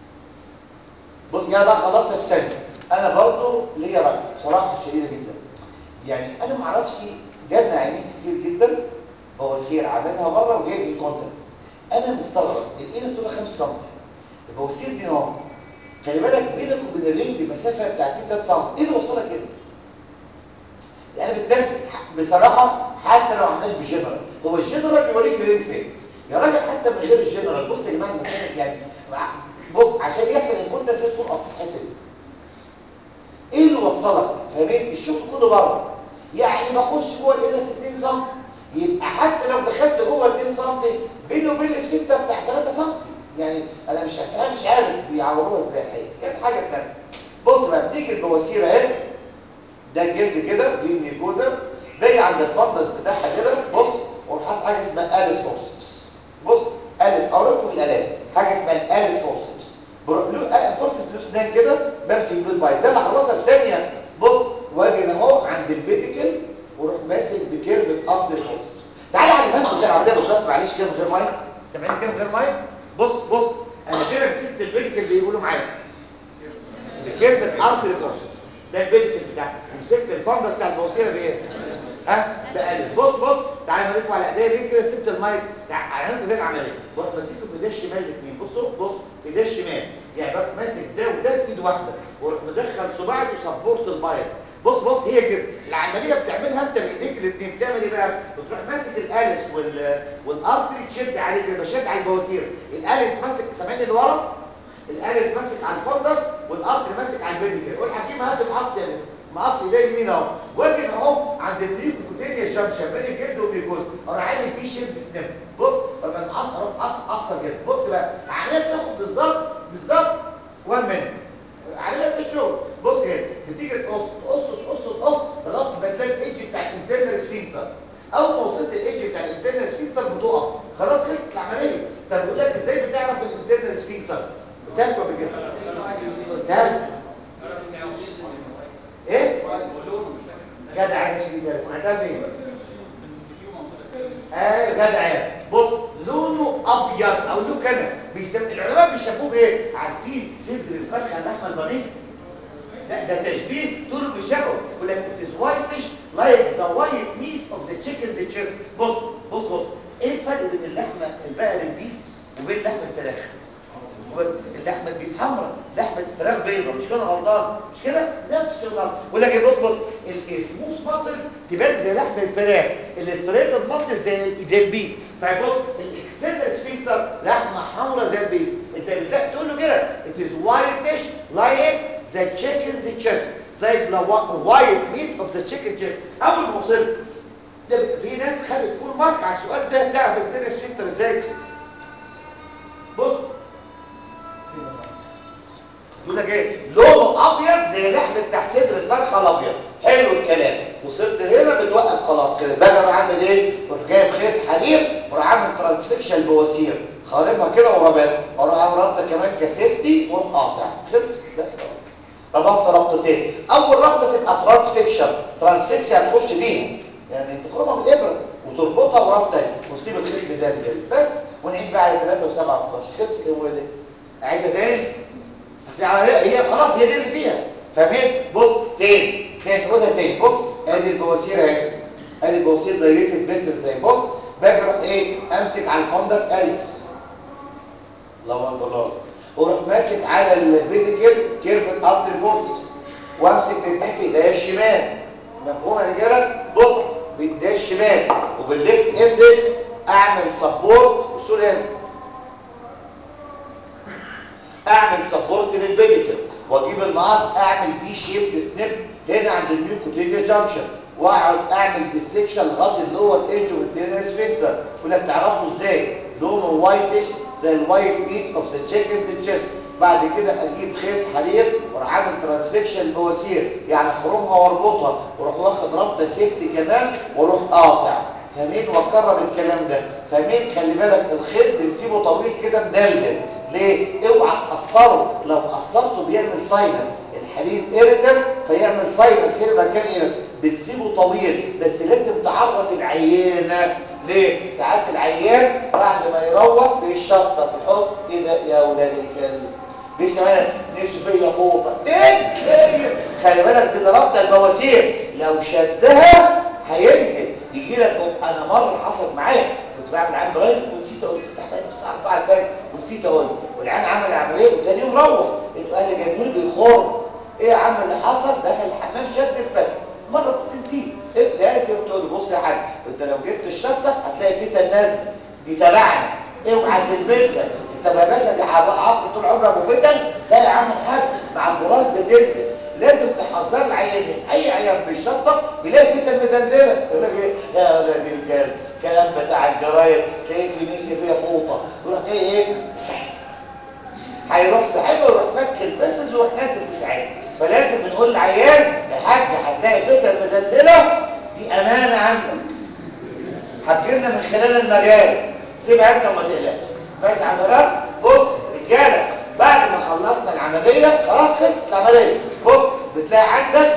بص يا بقى خلصها في ثانيه انا برضه ليا راي بصراحه شديده جدا يعني انا ما اعرفش جالنا عيانين كتير جدا بواسير عاملها بره وجايب ايه كونتنت انا مستغرب الانس دول 5 سم البواسير دي نوع خلي بالك بينك وبين الرينج مسافه بتاعت 3 سم ايه اللي وصلك كده يعني بتنفس بصراحه حتى لو عندناش بجنرال هو الجنرال بيوريك الرينج فين يا راجل حتى من غير الجنرال بص يا جماعه المسافه يعني بص عشان يحصل الكونتنت لازم تكون اصحتك ايه اللي وصلك فاهمين الشغل كله بره يعني بخش جوه الانس 2 سم يبقى حتى لو دخلت جوه 2 سم بينه وبين السفنكتر بتاع 3 سم يعني انا مش انا مش عارف بيعوروها ازاي الحقيقه كان حاجه ثانيه بص بقى بتيجي البواسير اهي ده الجلد كده دي الميكوزا باجي عند الفندس بتاعها كده بص واروح حاطط حاجه اسمها اليس فورسبس بص اليس اوريكم الالات حاجه اسمها الاليس فورسبس بروح له فورسبس له سنان كده بمسك بالبايت زي اللي خلصها في ثانيه بص واجي اهو عند البيديكل واروح ماسك بكيرف ارض الفورسبس تعالى على المنهج بتاع العمليه بالظبط معلش كده من غير مايك سامعين كده من غير مايك بص بص انا كده مسكت البيديكل بيقولوا معايا بكيرف ارض الفورسبس ده البيديكل بتاعتي ومسكت الفندس بتاع البوصيره بايه ها بقلب بص بص تعالى اوريكم على ايديا دي كده سبت المايك عملت زي العمليه بروح ماسكه بايديا الشمال الاثنين بصوا بص ايديا الشمال يعني بروح ماسك ده وده في ايد واحده واروح مدخل صباعي وسبورت البايت بص بص هي كده العمليه بتعملها انت بايديك الاثنين بتعمل ايه بقى بتروح ماسك الاليس وال والارتري تشد عليه كده بشد على البواسير الاليس ماسك سامعني اللي ورا الاليس ماسك على الفندس والارتري ماسك على البيديكل قول حكيم هات المقص يا مس مقص ايديا اليمين اهو واجي اهو عند الميوكوتينيا جانكشن بين الجلد والميكوز اروح عامل فيه شيب سنيب بص لما نقص اروح قص قصه كده بص بقى العمليه بتاخد بالظبط بالظبط 1 مينت عمليه في الشغل بص هنا بتيجي تقص تقص تقص تقص لغايه ما تلاقي الايدج بتاع الانترنال سفنكتر اول ما وصلت الايدج بتاع الانترنال سفنكتر بتقف خلاص خلصت العمليه طب بيقول لك ازاي بتعرف الانترنال سفنكتر بتاخده بكده بتاخده ايه جدع يا شريك سمعتها فين ايه جدع بص لونه ابيض اقول لكم انا بيسم... العلماء بيشبهوه بايه عارفين صدر الفرخه اللحمه البنيه لا ده تشبيه طول في الشكل يقول لك it is whitish like the white meat of the chicken's chest بص بص بص ايه الفرق بين اللحمه البقر البيف وبين لحم الفراخ بص، اللحمه البيف حمراء لحمه الفراخ بيضاء مش كده غلطان مش كده نفس الغلط يقول لك ايه بص بص السموث ماسلز تبان زي لحم الفراخ الاستريتد ماسل زي زي البيف فبص الاكستندد سفنكتر لحمه حمراء زي البيف انت بتلاقي تقول له كده it is whitish like the chicken's chest زي الوايت ميت اوف ذا تشيكن chest اول ما وصلت ده في ناس خدت فول مارك على السؤال ده تعرف الدنيا سفنكتر ازاي بص يقول لك ايه لونه ابيض زي لحم بتاع صدر الفرخه الابيض حلو الكلام وصلت هنا بتوقف خلاص كده بقى انا عامل ايه روح جايب خيط حليب وراح عامل ترانسفيكشن بواسير خارمها كده ورابطها واروح عامل رابطه كمان كسيفتي واروح قاطع خلص بس ربطت ربطتين اول ربطه تبقى ترانسفيكشن ترانسفيكشن هتخش بيها يعني تخرمها بالابره وتربطها وربطه تاني وتسيب الخيط مدلدل بس ونعيد بقى على 3 و7 11 خلصت هو ده اعيدها تاني بس العمليه هي خلاص هي دي اللي فيها فاهمين بص تاني تاني قولها تاني بص ادي البواسير اهي ادي البواسير دايريتد فيسل زي بص باجي اروح ايه امسك على الفندس اليس الله اكبر الله واروح ماسك على البيديكل كيرفت ارتري فورسيبس وامسك الاثنين في ايديا الشمال مفهوم يا رجاله بص بايديا الشمال وبالليفت اندكس اعمل سبورت وصول هنا اعمل سبورت للبيديكل واجيب المقص اعمل دي شيب سنيب هنا عند الميوكوتيليا جانكشن واقعد اعمل ديسكشن لغايه اللور ايدج والدينر سفنكتر يقول لك تعرفوا ازاي لونه وايتش زي الوايت ميت اوف ذا تشيكن تشيست بعد كده اجيب خيط حرير واروح عامل ترانسفيكشن بواسير يعني اخرمها واربطها واروح واخد ربطه سيفتي كمان واروح قاطع فاهمين واكرر الكلام ده فاهمين خلي بالك الخيط بنسيبه طويل كده مدلدل ليه اوعى تقصره لو قصرته بيعمل ساينس الحديد ايريتر فيعمل ساينس هنا مكان ايرس بتسيبه طويل بس لازم تعرف العيانه ليه ساعات العيان بعد ما يروح بيشطف يحط ايه ده يا ولاد الكلب بيسمعنا نسبيه فوق ايه ايه خلي بالك دي ضربت البواسير لو شدها هينزل يجي لك انا مره حصل معايا كنت بعمل عام برايد ونسيت اقول كنت تعبان الساعه 4 الفجر ونسيت اقول والعيان عمل عمليه وتاني يوم روح انتوا اهلي جايبين لي بيخور ايه يا عم اللي حصل دخل الحمام شد الفتح مره كنت نسيت ايه قالت لي بتقول لي بص يا حاج انت لو جبت الشطه هتلاقي فيه تنازل دي تبعنا اوعى تلبسها انت يا باشا دي عقد طول عمرك وفتن لا يا عم الحاج مع البراز بتنزل لازم تحذر العيانين اي عيان بيشطب بيلاقي فتن مدلدله يقول لك ايه يا ولاد الكلب كلام بتاع الجرايد تلاقيه نسي فيها فوطه يروح ايه ايه سحب هيروح ساحبها ويروح فك البسز ويروح نازل بساعتها فلازم بنقول للعيان يا حاج هتلاقي فتن مدلدله دي امانه عندك هتجيلنا من خلال المجال سيبها انت وما تقلقش ماشي حضرتك بص رجاله بعد ما خلصنا العمليه خلاص خلصت العمليه بص بتلاقي عندك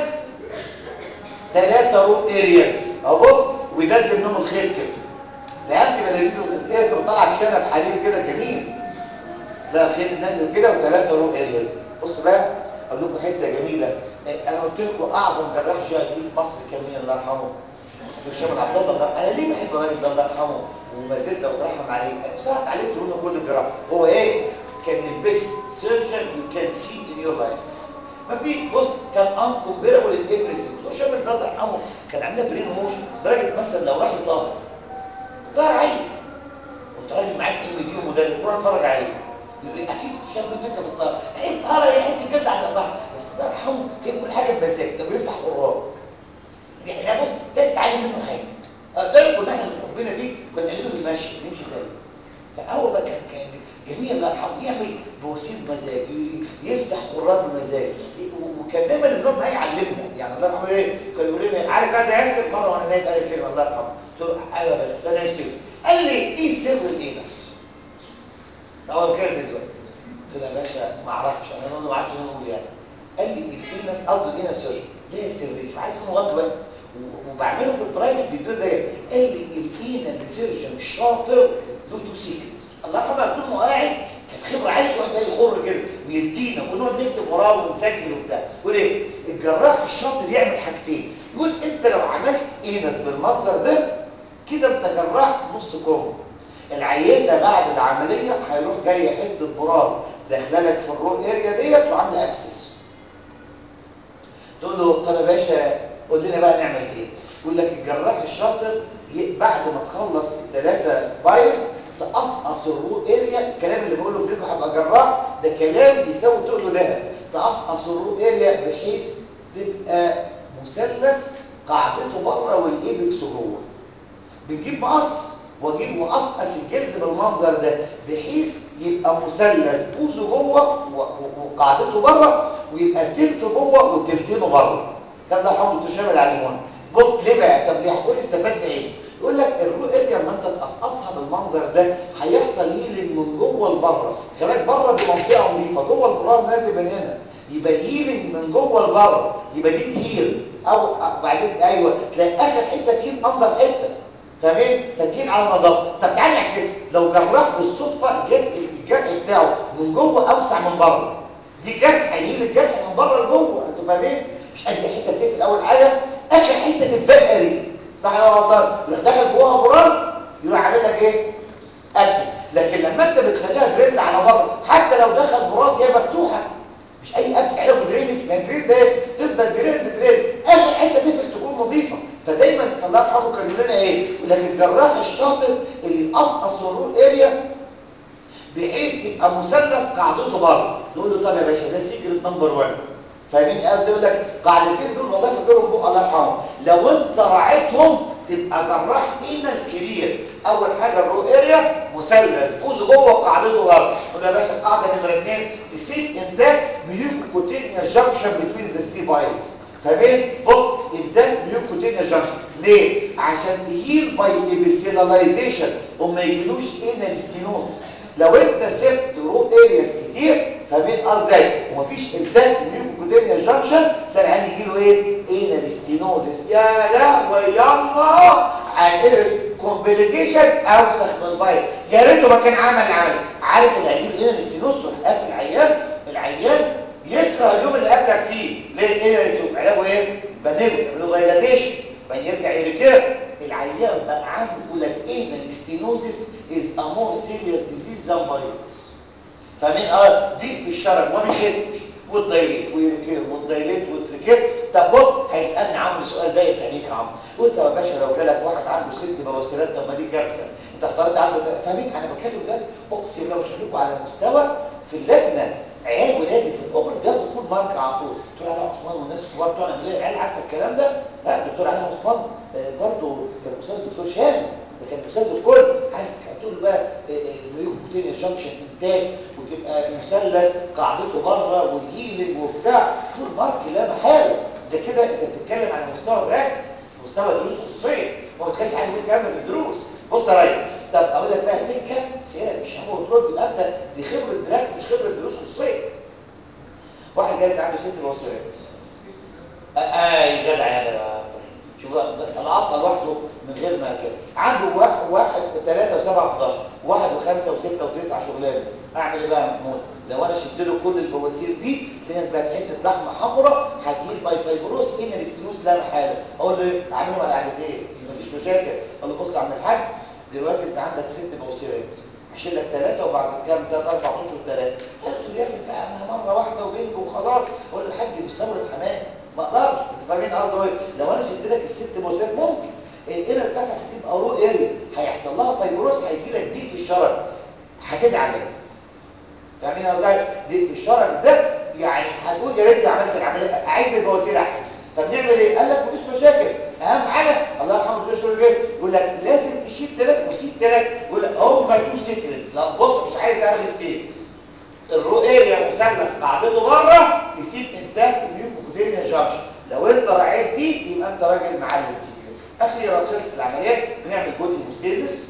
ثلاثه روت ارياز اهو بص ويبدل منهم الخير كده العيال تبقى لذيذه تقفل وطلع بشنب حرير كده جميل تلاقي الخير نازل كده وثلاثه روت ارياز بص بقى اقول لكم حته جميله انا قلت لكم اعظم جراح جي في مصر كان مين الله يرحمه الشيخ عبد الله ده انا ليه بحب الراجل ده الله يرحمه وما زلت اترحم عليه بصراحه اتعلمت منه كل الجراحه هو ايه كان البيست سيرجن يو كان سي ان يور لايف ما في بص كان ان كومبيربل ان ايفريثينج الشيخ ده الله يرحمه كان عندنا برين موشن لدرجه مثلا لو راح يطهر طهر عيل كنت راجل معاك ام دي ومدرب روح اتفرج عليه اكيد الشيخ بيدك في الطهر عيب طهر يا حته جلد على الطهر بس الله يرحمه كان كل حاجه بمزاج ده بيفتح خراج يعني بص ده تتعلم منه حاجه اقدر كنا احنا من ربنا دي كنا نقلده في المشي نمشي زيه فاول ده كان كان جميل الله يرحمه يعمل بوسيط مزاج يفتح خراج بمزاج وكان دايما النوم معايا يعلمنا يعني الله يرحمه ايه كان يقول لنا عارف انا ياسر مره وانا نايم قال لي كلمه الله يرحمه قلت له ايوه يا باشا انا نفسي قال لي ايه سر الاينس اول كده زي دلوقتي قلت له يا باشا ما اعرفش انا ما اعرفش اقول يعني قال لي الاينس قصده الاينس سيرجن ليه سر مش عارف انه لغايه دلوقتي وبعمله في البرايفت بيدور ده قال لي الاينا السيرجن الشاطر له تو سيكريتس الله محمد طول ما هو قاعد كانت خبره عاليه يقعد بقى يخر كده ويدينا ونقعد نكتب وراه ونسجل وبتاع يقول ايه الجراح الشاطر يعمل حاجتين يقول انت لو عملت اينس بالمنظر ده كده انت جراح نص كم العيان ده بعد العمليه هيروح جاي حته براز داخله لك في الرو اريا ديت وعامله ابسس تقول له طب يا باشا قول لنا بقى نعمل ايه يقول لك الجراح الشاطر ي- بعد ما تخلص الثلاثه بايلز تقصقص الرو اريا الكلام اللي بقوله فيكم هبقى جراح ده كلام يساوي تقوله ده تقصقص الرو اريا بحيث تبقى مثلث قاعدته بره والايبكس جوه بنجيب مقص واجيب واقصقص الجلد بالمنظر ده بحيث يبقى مثلث بوزه جوه و- و- وقاعدته بره ويبقى تلته جوه وتلتينه بره ده ده حمض شامل عليهم بص ليه بقى طب ليه هتقول استفدنا ايه يقول لك الرو اريا لما انت تقصقصها بالمنظر ده هيحصل هيلينج من جوه لبره كمان بره دي منطقه نظيفه جوه البراز نازل من هنا يبقى هيلينج من جوه لبره يبقى دي تهيل او أو بعدين ايوه تلاقي اخر حته تهيل انضف حته فاهمين تدين على النظافه طب تعالى نعكس لو جراح بالصدفه جاب الجرح بتاعه من جوه اوسع من بره دي كارثه هيجيب الجرح من بره لجوه انتوا فاهمين مش قد حته بتقفل اول حاجه اخر حته تتبقى دي صح ولا غلطان يروح داخل جواها براز يروح عامل لك ايه ابسس لكن لما انت بتخليها دريد على بره حتى لو دخل براز هي مفتوحه مش اي ابس عليها درينج ما الدرين ده تفضل درين درين اخر حته تقفل تكون نظيفه فدايما الله يرحمه كان يقول لنا ايه يقول لك الجراح الشاطر اللي يقصقص الرول اريا بحيث يبقى مثلث قاعدته بره نقول له طب يا باشا ده سيكريت نمبر 1 فاهمين قال يقول لك قاعدتين دول والله فاكرهم بقى الله يرحمه لو انت راعيتهم تبقى جراح اينا الكبير اول حاجه الرو اريا مثلث بوز جوه قاعدته بره نقول له يا باشا القاعده نمره 2 تسيب انتاج ميوكوتينيا جانكشن بين ذا ثري بايلز فاهمين بص انتاج ميوكوتينيا جانكشن ليه عشان تهيل باي ابيسيلاليزيشن وما يجيلوش انال ستينوزس لو انت سبت رو ارياس كتير فاهمين اه ازاي ومفيش انتاج ميوكوتينيا جانكشن تلاقي العيان يجي له ايه انال ستينوزس يا لهوي يلا هتقلب كومبليكيشن اوسخ من البايل يا ريته ما كان عمل العمل عارف اللي هيجيب انال ستينوزس يروح قافل العيان العيان يكره اليوم اللي قبلك فيه ليه ايه يسوق علاجه ايه بنيجو يعملوا دايلاتيشن بعدين يرجع يركب العيان بقى عنده يقول لك ايه الاستينوزيس از ا مور سيريس ديزيز ذان بايلز فاهمين اه ضيق في الشرج وما بيخفش والدايليت ويركب والدايليت ويتركب طب بص هيسالني عمرو سؤال باين في عينيك يا عمرو قلت يا باشا لو جالك واحد عنده ست بواسيرات طب ما دي كارثه انت افترضت عنده فاهمين انا بتكلم بجد اقسم بالله بشوفكم على مستوى في اللجنه عيال ولادي في الاوبر بياخدوا فود مارك على طول دكتور علاء عثمان والناس الكبار بتوع العيال عارفه الكلام ده لا دكتور علاء عثمان آه، برضه كان استاذ دكتور شامل ده كان استاذ الكل عارف هتقول بقى ميوكوتينيا جانكشن انتاج وتبقى مثلث قاعدته بره والهيلنج وبتاع فول مارك لا محاله ده كده انت بتتكلم على مستوى براكتس في مستوى دروس خصوصيه ما بتخليش حد يقول الكلام ده في الدروس بص يا ريس طب اقول لك بقى تكه سيادة مش هو ترد يبقى انت دي خبره براكتس مش خبره دروس خصوصيه واحد جالك عنده ست بواسيرات اي جدع يا جدع شوف العطله لوحده من غير ما كده عنده واحد واحد ثلاثة وسبعة 11 واحد وخمسة وستة وتسعة شغلانه اعمل ايه بقى يا محمود لو انا شلت له كل البواسير دي في ناس بقت حته لحمه حمراء هتجيب باي فايبروس ان الاستنوس لا محاله اقول له ايه اعمله على قعدتين مفيش مشاكل اقول له بص يا عم الحاج دلوقتي انت عندك ست بواسيرات هشيل لك ثلاثة وبعد كام ثلاث أربع أشهر ثلاثة قلت له ياسر بقى ما مرة واحدة وبينج وخلاص أقول له حاج مش ثورة حماس ما اقدرش انت فاهمين قصدي ايه لو انا شلت لك الست بوسات ممكن القرى بتاعتك هتبقى رو اريا هيحصل لها فيبروس هيجي لك ضيق في الشرج هتدعي عليه فاهمين قصدي ضيق في الشرج ده يعني هتقول يا ريتني عملت العمليه عايز البواسير احسن فبنعمل ايه قال لك مفيش مشاكل اهم حاجه الله يرحمه الدكتور جه يقول لك لازم تشيل ثلاثه وسيب ثلاثه يقول لك هم تو سيكريتس لا بص مش عايز ارغي كتير الرو اريا مثلث قاعدته بره تسيب انتاج ميوكوكودينيا جانكشن لو انت راعيت دي يبقى انت راجل معلم كبير اخيرا خلص العمليات بنعمل جود هيموستيزس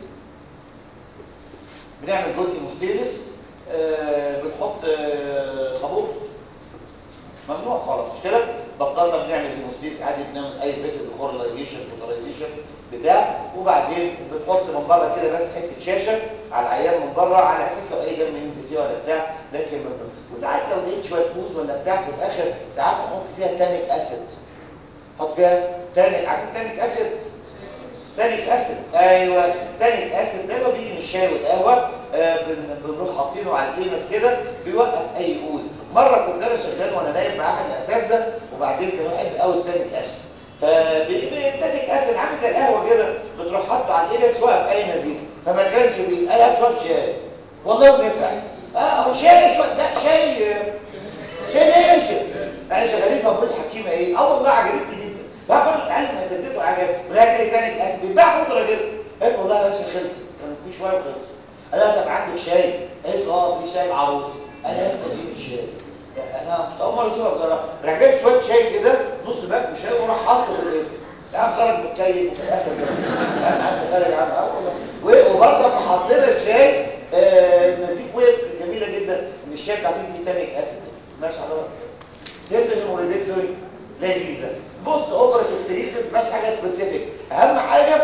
بنعمل جود هيموستيزس آه بنحط آه خابور ممنوع خالص مش كده بطلنا بنعمل هيموستيز عادي بنعمل اي فيسد كورلايزيشن كوترايزيشن بتاع وبعدين بتحط من بره كده بس حته شاشه على العيان من بره على اساس لو اي دم ينزل فيها ولا بتاع لكن من وساعات لو لقيت شويه موز ولا بتاع في الاخر ساعات نحط فيها تانيك اسيد حط فيها تانيك عارفين تانيك اسيد تانيك اسيد ايوه تانيك اسيد ده لو بيجي من الشاي والقهوه آه بن- بنروح حاطينه على القيمس كده بيوقف اي اوز مره كنت انا شغال وانا نايم مع احد الاساتذه وبعدين كان بحب قوي التانيك اسيد فالتانيك اسيد عامل زي القهوه كده بتروح حاطه على القيمس وقف اي نزيف فما كانش بي اي شويه شاي والله بنفع اه شاي شويه لا شاي آه، شاي ناشف احنا شغالين في ابو الحكيمه ايه اه والله عجبتني جدا بقى كنت اتعلم اساسيات وعجب ولكن تاني اسبي بيتباع بودره كده قلت والله يا باشا خلصت كان في شويه وخلص قال لها طب عندك شاي قلت اه في شاي عروس انا انت دي شاي انا كنت اول مره اشوفها بصراحه راح جايب شويه شاي كده نص باك شاي وراح حاطه في الايه لا خرج متكيف وفي الاخر كان حد خارج عنه اه والله و- وبرضه لما حطينا الشاي آه، النزيف وقف جميله جدا ان الشاي بتاعتي فيه تانيك اسيد ماشي حضرتك فهمت الهيموريدكتوري لذيذه بص اوبراتيف تريتمنت مش حاجه سبيسيفيك اهم حاجه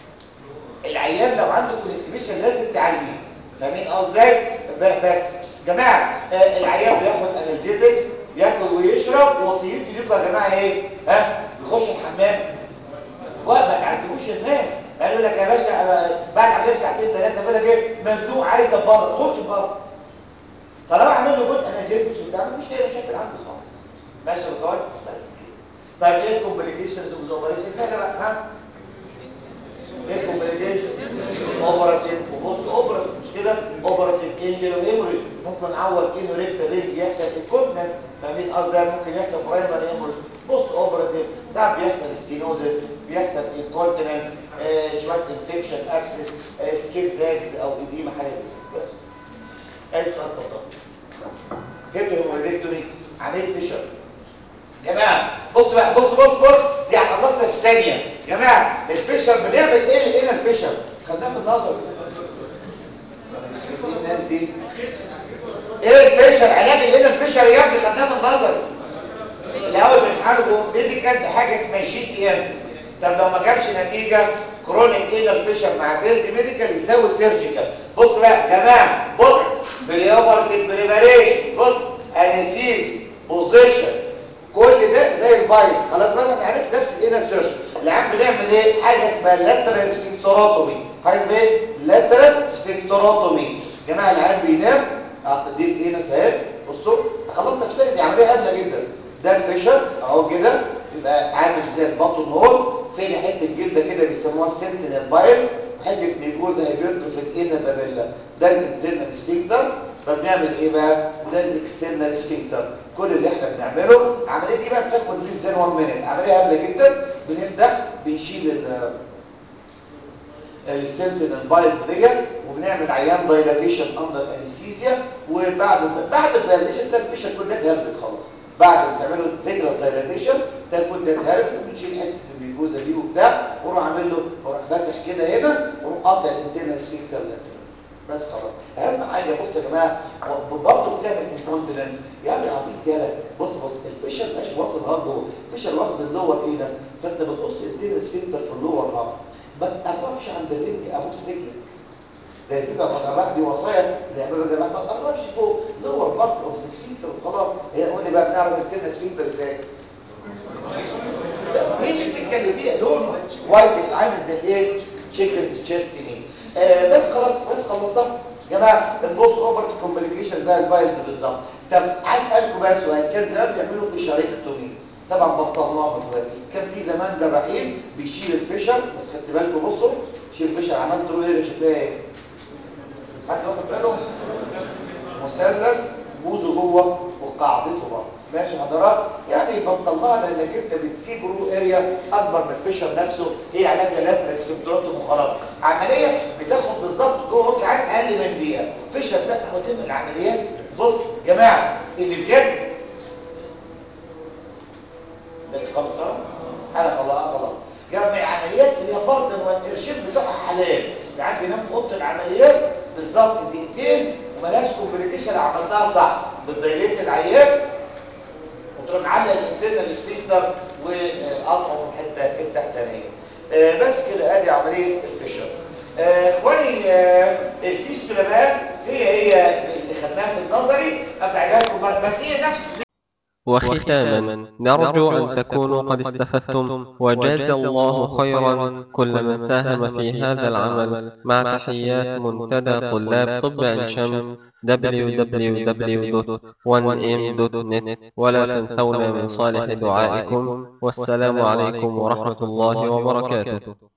العيان لو عنده كونستيبيشن لازم تعالجيه فاهمين ازاي ب- بس بس جماعه آه، العيان بياخد انالجيزكس ياكل ويشرب وصيتي ليكم يا جماعه ايه ها يخش الحمام وما تعذبوش الناس قالوا لك يا باشا انا بعد عمليه ساعتين ثلاثه بيقول لك ايه مزنوق عايز بره خش بره طالما عمل له جزء انالجيزكس وبتاع مفيش اي مشاكل عنده خالص ماشي يا دكتور بس كده طيب ايه الكومبليكيشنز والاوبريشن سهله بقى ها ايه الكومبليكيشنز اوبراتيف وبوست اوبراتيف مش كده اوبراتيف انجل وهيموريج ممكن نعوض انه ريكتال رينج يحصل انكونتنس فاهمين قصدي ممكن يحصل برايمري هيموريج بوست اوبراتيف ساعات بيحصل ستينوزس بيحصل انكونتنس آه شويه انفكشن ابسس آه سكيب لاجز او اديمه حاجه زي كده بس اي سؤال اتفضل فهمت الهيموريدكتومي عمليه فيشر جماعه بص بقى بص بص بص دي هخلصها في ثانيه جماعه الفيشر بنعمل ايه هنا الفيشر خدناه في النظر ايه الناس دي ايه الفيشر علاج هنا الفيشر يا ابني خدناه في النظر الاول بنحاربه ميديكال بحاجه اسمها شيت ام طب لو ما جابش نتيجه كرونيك انال فيشر مع فيلد ميديكال يساوي سيرجيكال بص بقى يا جماعه بص بريوبرتيف بريباريشن بص انستيز بوزيشن كل ده زي البايلز خلاص بقى انا عرفت نفس الانال سيرجن العام بنعمل ايه حاجه اسمها لاترال سفنكتروتومي حاجه اسمها ايه لاترال سفنكتروتومي جماعه العيان بينام دي الانس اهي بصوا خلصنا في دي عمليه هبله جدا ده الفيشر اهو كده يبقى عامل زي البطن هول فين حته جلده كده بيسموها السنتينال بايل وحته ميجوزا هيبيرتو في الاينا بابيلا ده الانترنال سفنكتر فبنعمل ايه بقى ده الاكسترنال سفنكتر كل اللي احنا بنعمله العمليه دي بقى بتاخد ليس ذان 1 مينيت عمليه هبله جدا بنفتح بنشيل ال السنتينال بايلز ديت وبنعمل عيان دايلاتيشن اندر انستيزيا وبعد بعد الدايلاتيشن ده الفيشن كل ده اتهربت خلاص بعد ما تعملوا فكره دايلاتيشن ده كل ده اتهرب وبنشيل حته الميجوزا دي وبتاع واروح عامل له واروح فاتح كده هنا واروح قاطع الانترنال سفنكتر لاترال بس خلاص اهم حاجه بص يا جماعه برضه بتعمل انكونتيننس يعني عبيط يالا بص بص الفيشر مش واصل لغايه جوه الفيشر واخد اللور ايه نفس فانت بتقص الانترنال سفنكتر في اللور هاف ما تقربش عند الرجل ابوس رجلك ده الفكره ما تقربش دي وصايا لما بجرح ما تقربش فوق لور بارت اوف ذا سفنكتر وخلاص هي قول لي بقى بنعرف الانترنال سفنكتر ازاي بس هي اللي بتتكلم بيها لون وايت عامل زي الايه تشيكنز تشيست ميت آه بس خلاص بس خلصنا يا جماعه البوست اوفر كومبليكيشن زي الفايلز بالظبط طب عايز اسالكم بقى سؤال كان زمان بيعملوا في شريكتومي طبعا بطلناها دلوقتي كان في زمان جراحين بيشيل الفشل بس خدت بالكم بصوا شيل الفشل عملت له ايه شكلها ايه حد واخد باله مثلث بوزه جوه وقاعدته بره ماشي حضرات يعني بطلناها لانك انت بتسيب رو اريا اكبر من الفشل نفسه هي علاج لاترال سفنكتروتوم وخلاص عمليه بتاخد بالظبط جوه ساعات اقل من دقيقه فشل ده اهو من العمليات بص يا جماعه اللي بجد ده خلاص انا خلاص خلاص جمع عمليات هي برضه والارشيد بتوعها حلال يعني بينام في اوضه العمليات بالظبط دقيقتين وملهاش كومبليكيشن عملتها صح بتضيليت العيان وتروح نعلق الانترنال ستيكتر واقطعه في الحته التحتانيه آه، بس كده ادي عمليه الفيشر آه، اخواني آه، الفيستولا بقى هي هي اللي خدناها في النظري ابعدها لكم مرة، بس هي نفس وختاما نرجو أن تكونوا قد استفدتم وجاز الله خيرا كل من ساهم في هذا العمل مع تحيات منتدى طلاب طب عين شمس www.1m.net ولا تنسونا من صالح دعائكم والسلام عليكم ورحمة الله وبركاته